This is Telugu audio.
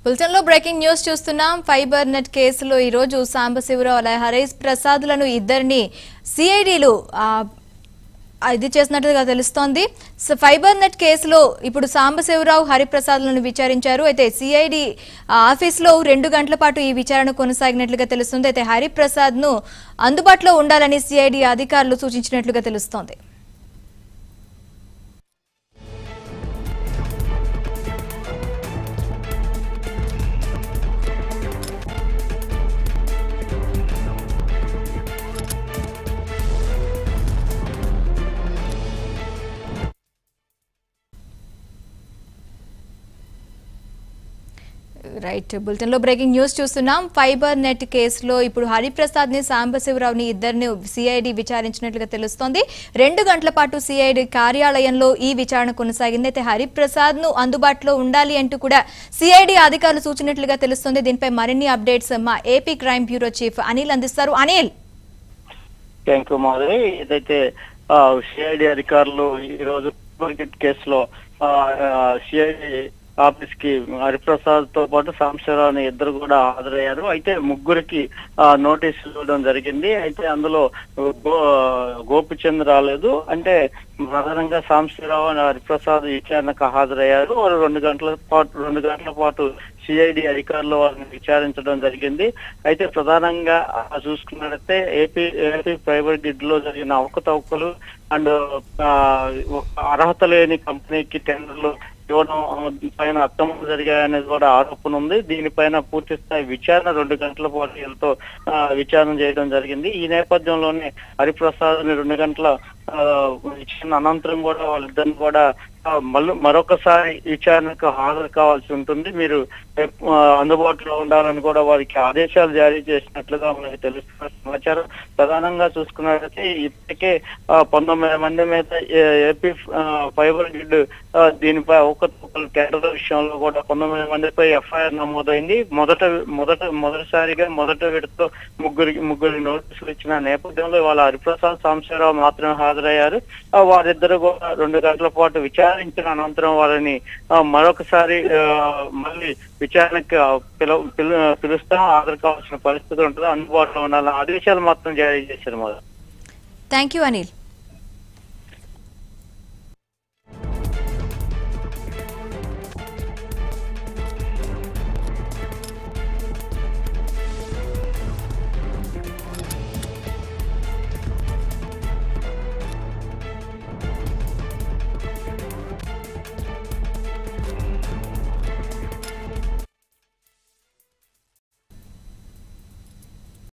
బులెటిన్ లో బ్రేకింగ్ న్యూస్ చూస్తున్నాం ఫైబర్ నెట్ కేసులో ఈ రోజు సాంబశివరావు అలాగే హరీష్ ప్రసాద్లను ఇద్దరిని సిఐడిలు ఇది చేసినట్టుగా తెలుస్తోంది సో ఫైబర్ నెట్ కేసులో ఇప్పుడు సాంబశివరావు హరిప్రసాద్లను విచారించారు అయితే సిఐడి ఆఫీస్లో రెండు గంటల పాటు ఈ విచారణ కొనసాగినట్లుగా తెలుస్తుంది అయితే హరిప్రసాద్ ను అందుబాటులో ఉండాలని సిఐడి అధికారులు సూచించినట్లుగా తెలుస్తోంది రైట్ బులెటిన్ లో బ్రేకింగ్ న్యూస్ చూస్తున్నాం ఫైబర్ నెట్ కేసులో ఇప్పుడు హరిప్రసాద్ ని సాంబశివరావుని ఇద్దరిని సిఐడి విచారించినట్లుగా తెలుస్తోంది రెండు గంటల పాటు సిఐడి కార్యాలయంలో ఈ విచారణ కొనసాగింది అయితే హరిప్రసాద్ ను అందుబాటులో ఉండాలి అంటూ కూడా సిఐడి అధికారులు సూచినట్లుగా తెలుస్తోంది దీనిపై మరిన్ని అప్డేట్స్ మా AP crime bureau chief Anil అందిస్తారు అనిల్ థ్యాంక్ యూ మాధవి ఏదైతే సిఐడి అధికారులు ఈ రోజు మార్కెట్ కేసులో సిఐడి ఆఫీస్ కి హరిప్రసాద్ తో పాటు సాంబశివరావు ఇద్దరు కూడా హాజరయ్యారు అయితే ముగ్గురికి ఆ, నోటీసులు ఇవ్వడం జరిగింది అయితే అందులో గో గోపిచంద్ రాలేదు అంటే ప్రధానంగా సాంబశివరావు and హరిప్రసాద్ విచారణకు హాజరయ్యారు వారు రెండు గంటల పాటు రెండు గంటల పాటు సిఐడి అధికారులు వారిని విచారించడం జరిగింది అయితే ప్రధానంగా ఆ, చూసుకున్నట్లయితే ఏపీ ఏపీ ప్రైవేట్ గ్రిడ్ లో జరిగిన అవకతవకలు అండ్ అర్హత లేని కంపెనీకి టెండర్లు ఇవ్వడం పైన అక్రమం జరిగాయనేది కూడా ఆరోపణ ఉంది దీనిపైన పూర్తి స్థాయి విచారణ రెండు గంటల పాటు వీళ్ళతో ఆ, విచారణ చేయడం జరిగింది ఈ నేపథ్యంలోనే హరిప్రసాద్ ని రెండు గంటల ఆ, ఇచ్చిన అనంతరం కూడా వాళ్ళిద్దరిని కూడా ఆ, మళ్ళీ మరొకసారి విచారణకు హాజరు కావాల్సి ఉంటుంది మీరు ఆ, అందుబాటులో ఉండాలని కూడా వారికి ఆదేశాలు జారీ చేసినట్లుగా మనకి తెలుస్తున్న సమాచారం ప్రధానంగా చూసుకున్నట్లయితే ఇప్పటికే ఆ, పంతొమ్మిది మంది మీద ఏ- ఏపీ ఆ, ఫైబర్ గ్రిడ్ ఆ, దీనిపై అవకతవకలు టెండర్ విషయంలో కూడా పంతొమ్మిది మందిపై ఎఫ్ఐఆర్ నమోదైంది మొదట మొదట మొదటిసారిగా మొదట విడతలో ముగ్గురికి ముగ్గురికి నోటీసులు ఇచ్చిన నేపథ్యంలో వాళ్ళ హరిప్రసాద్ సాంబశివరావు మాత్రమే హాజరయ్యారు ఆ, వారిద్దరు కూడా రెండు గంటల పాటు విచారించిన అనంతరం వారిని ఆ, మరొకసారి ఆ, మళ్ళీ విచారణకి ఆ, పిల పిలు- పిలుస్తాం హాజరు కావాల్సిన పరిస్థితి ఉంటుంది అందుబాటులో ఉండాలని ఆదేశాలు మాత్రం జారీ చేశారు మరి థ్యాంక్ యూ అనిల్